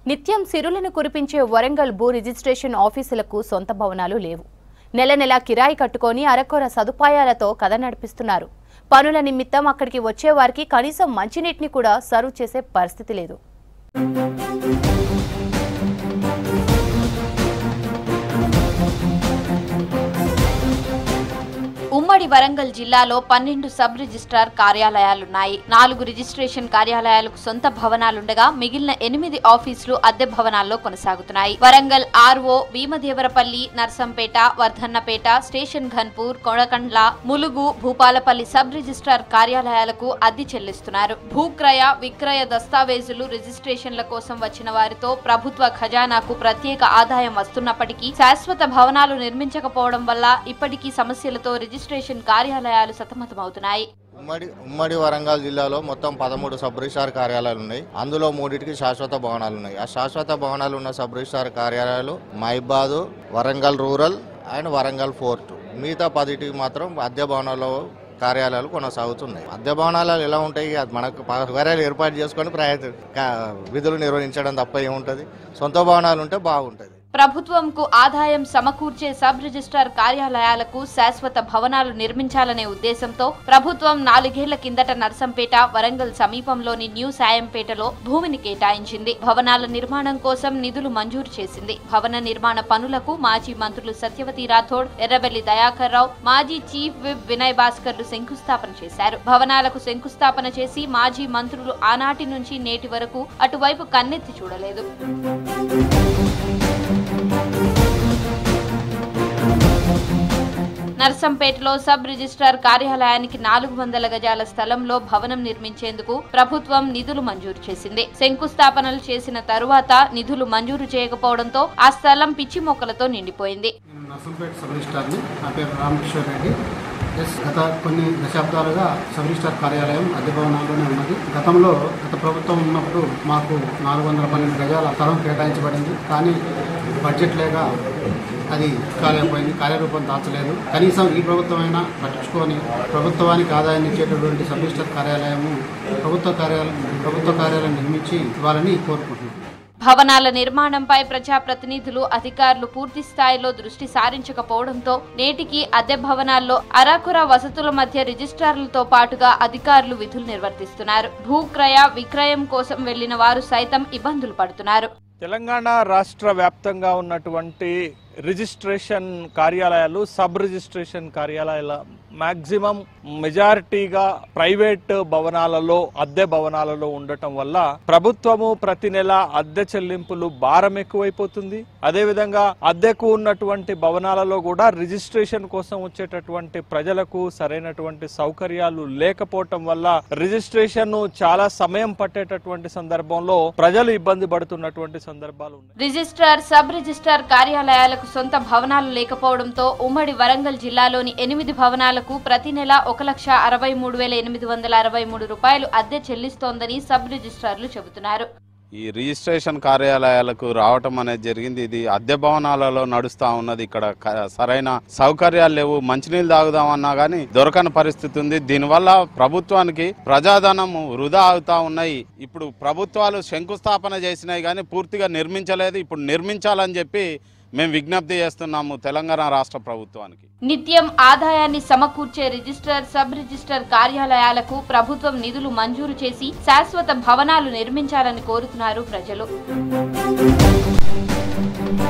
నిత్యం సిరులను కురిపించే వరంగల్ భూ రిజిస్ట్రేషన్ ఆఫీసులకు సొంత భవనాలు లేవు నెల నెల కిరాయి కట్టుకొని అరకొర సదుపాయాలతో కథ నడిపిస్తున్నారు పనుల నిమిత్తం అక్కడికి వచ్చే వారికి కనీసం మంచినీటిని కూడా సర్వ్ చేసే పరిస్థితి లేదు ఉమ్మడి వరంగల్ జిల్లాలో పన్నెండు సబ్ రిజిస్ట్రార్ కార్యాలయాలున్నాయి నాలుగు రిజిస్ట్రేషన్ కార్యాలయాలకు సొంత భవనాలుండగా మిగిలిన ఎనిమిది ఆఫీసులు అద్దె భవనాల్లో కొనసాగుతున్నాయి Warangal RO Bhimadevarapalli Narsampet Wardhannapet station Ghanpur Kodakandla Mulugu Bhupalpalli sub registrar కార్యాలయాలకు అద్దె చెల్లిస్తున్నారు భూక్రయ విక్రయ దస్తావేజులు రిజిస్ట్రేషన్ల కోసం వచ్చిన వారితో ప్రభుత్వ ఖజానాకు ప్రత్యేక ఆదాయం వస్తున్నప్పటికీ శాశ్వత భవనాలు నిర్మించకపోవడం వల్ల ఇప్పటికీ సమస్యలతో రిజిస్ట్రేషన్ కార్యాలయాలు సతమతమవుతున్నాయి ఉమ్మడి ఉమ్మడి వరంగల్ జిల్లాలో మొత్తం పదమూడు సబ్ రిజిస్టార్ కార్యాలయాలు ఉన్నాయి అందులో మూడింటికి శాశ్వత భవనాలు ఉన్నాయి ఆ శాశ్వత భవనాలు ఉన్న సబ్ రిజిస్టార్ కార్యాలయాలు మైబాదు Warangal rural and Warangal fort మిగతా పదిటికి మాత్రం అద్దె భవనాల్లో కార్యాలయాలు కొనసాగుతున్నాయి అద్దె భవనాలు ఎలా ఉంటాయి అది మనకు కార్యాలయాలు ఏర్పాటు చేసుకొని ప్రయత్న కా- విధులు నిర్వహించడం తప్ప ఏముంటుంది సొంత భవనాలు ఉంటే బాగుంటుంది ప్రభుత్వంకు ఆదాయం సమకూర్చే సబ్ రిజిస్ట్రార్ కార్యాలయాలకు శాశ్వత భవనాలు నిర్మించాలనే ఉద్దేశంతో ప్రభుత్వం నాలుగేళ్ల కిందట నర్సంపేట వరంగల్ సమీపంలోని న్యూ సాయంపేటలో భూమిని కేటాయించింది భవనాల నిర్మాణం కోసం నిధులు మంజూరు చేసింది భవన నిర్మాణ పనులకు మాజీ మంత్రులు సత్యవతి రాథోడ్ ఎర్రబెల్లి దయాకర్ రావు మాజీ చీఫ్ విప్ వినయ్ భాస్కర్లు శంకుస్థాపన చేశారు భవనాలకు శంకుస్థాపన చేసి మాజీ మంత్రులు ఆనాటి నుంచి నేటి వరకు అటువైపు కన్నెత్తి చూడలేదు నర్సంపేటలో సబ్ రిజిస్ట్రార్ కార్యాలయానికి నాలుగు వందల గజాల స్థలంలో భవనం నిర్మించేందుకు ప్రభుత్వం నిధులు మంజూరు చేసింది శంకుస్థాపనలు చేసిన తరువాత నిధులు మంజూరు చేయకపోవడంతో ఆ స్థలం పిచ్చి మొక్కలతో నిండిపోయింది నేను నర్సంపేట సబ్ రిజిస్టార్ని నా పేరు రామకిషోర్ రెడ్డి ఎస్ గత కొన్ని దశాబ్దాలుగా సబ్ రిజిస్టార్ కార్యాలయం అద్దె భవనాల్లోనే ఉన్నది గతంలో గత ప్రభుత్వం ఉన్నప్పుడు మాకు నాలుగు వందల పన్నెండు గజాల స్థలం కేటాయించబడింది కానీ బడ్జెట్ లేక అది కాలేకపోయింది కార్యరూపం దాల్చలేదు కనీసం ఈ ప్రభుత్వమైనా పట్టించుకొని ప్రభుత్వానికి ఆదాయం ఇచ్చేటటువంటి సబ్ రిజిస్టార్ కార్యాలయము ప్రభుత్వ కార్యాలయం ప్రభుత్వ కార్యాలయం నిర్మించి ఇవ్వాలని కోరుకుంటున్నాను భవనాల నిర్మాణంపై ప్రజాప్రతినిధులు అధికారులు పూర్తి స్థాయిలో దృష్టి సారించకపోవడంతో నేటికి అద్దె భవనాల్లో అరాకుర వసతుల మధ్య రిజిస్ట్రార్లతో పాటుగా అధికారులు విధులు నిర్వర్తిస్తున్నారు భూక్రయ విక్రయం కోసం వెళ్లిన వారు సైతం ఇబ్బందులు పడుతున్నారు తెలంగాణ రాష్ట్ర వ్యాప్తంగా ఉన్నటువంటి రిజిస్ట్రేషన్ కార్యాలయాలు సబ్ రిజిస్ట్రేషన్ కార్యాలయాల మ్యాక్సిమం మెజారిటీగా ప్రైవేట్ భవనాలలో అద్దె భవనాలలో ఉండటం వల్ల ప్రభుత్వము ప్రతి నెల అద్దె చెల్లింపులు భారం ఎక్కువైపోతుంది అదేవిధంగా అద్దెకు ఉన్నటువంటి భవనాలలో కూడా రిజిస్ట్రేషన్ కోసం వచ్చేటటువంటి ప్రజలకు సరైనటువంటి సౌకర్యాలు లేకపోవటం వల్ల రిజిస్ట్రేషన్ చాలా సమయం పట్టేటటువంటి సందర్భంలో ప్రజలు ఇబ్బంది పడుతున్నటువంటి సందర్భాలు ఉన్నాయి రిజిస్ట్రార్ సబ్ రిజిస్ట్రార్ కార్యాలయాలకు సొంత భవనాలు లేకపోవడంతో ఉమ్మడి వరంగల్ జిల్లాలోని ఎనిమిది భవనాలకు ప్రతి నెల ఒక లక్ష అరవై మూడు వేల ఎనిమిది వందల అరవై మూడు రూపాయలు అద్దె చెల్లిస్తోందని సబ్ రిజిస్ట్రార్లు చెబుతున్నారు ఈ రిజిస్ట్రేషన్ కార్యాలయాలకు రావటం అనేది జరిగింది ఇది అద్దె భవనాలలో నడుస్తా ఉన్నది ఇక్కడ క- సరైన సౌకర్యాలు లేవు మంచినీళ్ళు తాగుదామన్నా కానీ దొరకని పరిస్థితి ఉంది దీనివల్ల ప్రభుత్వానికి ప్రజాధనం వృధా అవుతా ఉన్నాయి ఇప్పుడు ప్రభుత్వాలు శంకుస్థాపన చేసినాయి కానీ పూర్తిగా నిర్మించలేదు ఇప్పుడు నిర్మించాలని చెప్పి మేము విజ్ఞప్తి చేస్తున్నాము తెలంగాణ రాష్ట్ర ప్రభుత్వానికి నిత్యం ఆదాయాన్ని సమకూర్చే రిజిస్ట్రార్ సబ్ రిజిస్ట్రార్ కార్యాలయాలకు ప్రభుత్వం నిధులు మంజూరు చేసి శాశ్వత భవనాలు నిర్మించాలని కోరుతున్నారు ప్రజలు